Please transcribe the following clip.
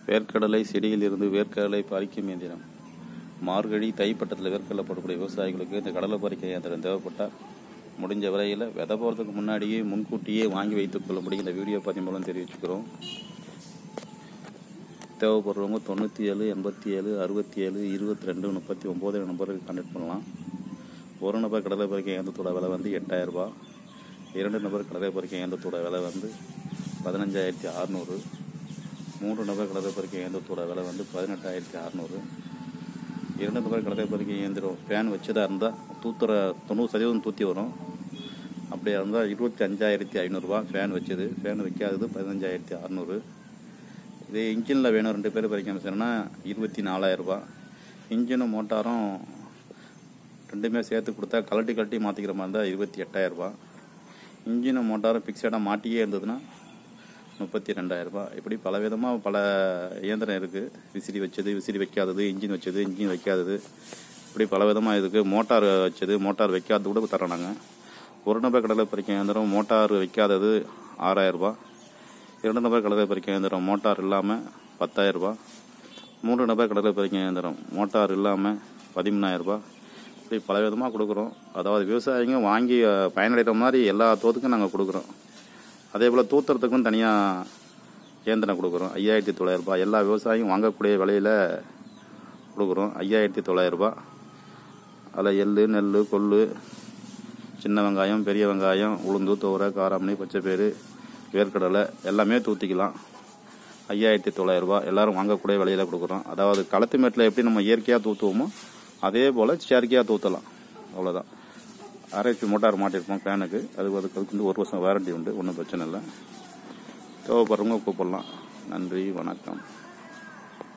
வேர்க்கடலை செடியிலிருந்து வேர்க்கடலை பறிக்கும் இயந்திரம் மார்கழி தைப்பட்டத்தில் வேர்க்கடலை போடக்கூடிய விவசாயிகளுக்கு இந்த கடலை பறிக்க இயந்திரம் தேவைப்பட்டால் முடிஞ்ச வரையில் விதை போகிறதுக்கு முன்னாடியே முன்கூட்டியே வாங்கி வைத்துக் கொள்ளும்படி இந்த வீடியோ பதிவு மூலம் தெரிவிச்சுக்கிறோம் தேவைப்படுறவங்க தொண்ணூற்றி ஏழு எண்பத்தி ஏழு அறுபத்தி ஏழு இருபத்தி ரெண்டு முப்பத்தி ஒம்பது நம்பருக்கு கான்டெக்ட் பண்ணலாம் ஒரு நபர் கடலை பறிக்க இயந்திரத்தோட விலை வந்து எட்டாயிரம் ரூபாய் இரண்டு நபர் கடலை பறிக்க இயந்திரத்தோட விலை வந்து பதினஞ்சாயிரத்தி அறநூறு மூன்று நபர் கடலை பறிக்க இயந்திரத்தோட விலை வந்து பதினெட்டாயிரத்தி அறநூறு இரண்டு நபர் கடலை பறிக்க இயந்திரம் ஃபேன் வச்சதா இருந்தால் தூத்துற தொண்ணூறு சதவீதம் தூத்தி வரும் அப்படியா இருந்தால் இருபத்தி அஞ்சாயிரத்தி ஐநூறுரூவா ஃபேன் வச்சது ஃபேன் வைக்காதது பதினஞ்சாயிரத்தி அறநூறு இதே இன்ஜினில் வேணும் ரெண்டு பேர் பறிக்கணும் சொன்னா இருபத்தி நாலாயிரரூபா இன்ஜினும் மோட்டாரும் ரெண்டுமே சேர்த்து கொடுத்தா கலட்டி கலட்டி மாற்றிக்கிற மாதிரி இருந்தால் இருபத்தி எட்டாயிரரூபா இன்ஜினும் மோட்டாரும் ஃபிக்ஸடாக மாட்டியே இருந்ததுன்னா முப்பத்தி ரெண்டாயிரரூபா இப்படி பல விதமாக பல இயந்திரம் இருக்குது விசிறி வச்சது விசிறி வைக்காதது இன்ஜின் வச்சது இன்ஜின் வைக்காதது இப்படி பல விதமாக இருக்குது மோட்டார் வச்சது மோட்டார் வைக்காதது கூட தரோம் நாங்கள் ஒரு நபர் கடலை பறிக்க இயந்திரம் மோட்டார் வைக்காதது ஆறாயிரரூபா இரண்டு நபர் கடலை பறிக்க இயந்திரம் மோட்டார் இல்லாமல் பத்தாயிரரூபா மூன்று நபர் கடலை பறிக்க இயந்திரம் மோட்டார் இல்லாமல் பதிமூணாயிரரூபா இப்படி பல விதமாக கொடுக்குறோம் அதாவது விவசாயிங்க வாங்கி அஹ், பயனடைகிற மாதிரி எல்லா தோத்துக்கும் நாங்கள் கொடுக்குறோம் அதே போல் தூத்துறதுக்கும் தனியாக இயந்திரம் கொடுக்குறோம் ஐயாயிரத்தி தொள்ளாயிரரூபா எல்லா விவசாயியும் வாங்கக்கூடிய விலையில் கொடுக்குறோம் ஐயாயிரத்தி தொள்ளாயிரரூபா அதில் எள்ளு நெல் கொள்ளு சின்ன வெங்காயம் பெரிய வெங்காயம் உளுந்து துவரை காராமணி பச்சைப்பயிறு வேர்க்கடலை எல்லாமே தூத்திக்கலாம் ஐயாயிரத்தி தொள்ளாயிரரூபா எல்லாரும் வாங்கக்கூடிய விலையில கொடுக்குறோம் அதாவது களத்து மேட்டில் எப்படி நம்ம இயற்கையாக தூத்துவோமோ அதே போல் செயற்கையாக தூத்தலாம் அவ்வளோதான் ஆர்ஹெச்பி மோட்டார் மாட்டிருப்போம் ஃபேனுக்கு அது அதுக்கு அதுக்கு வந்து ஒரு வருஷம் வாரண்டி உண்டு ஒன்றும் பிரச்சனை இல்லை தேவைப்படுறவங்க கூப்பிடலாம் நன்றி வணக்கம்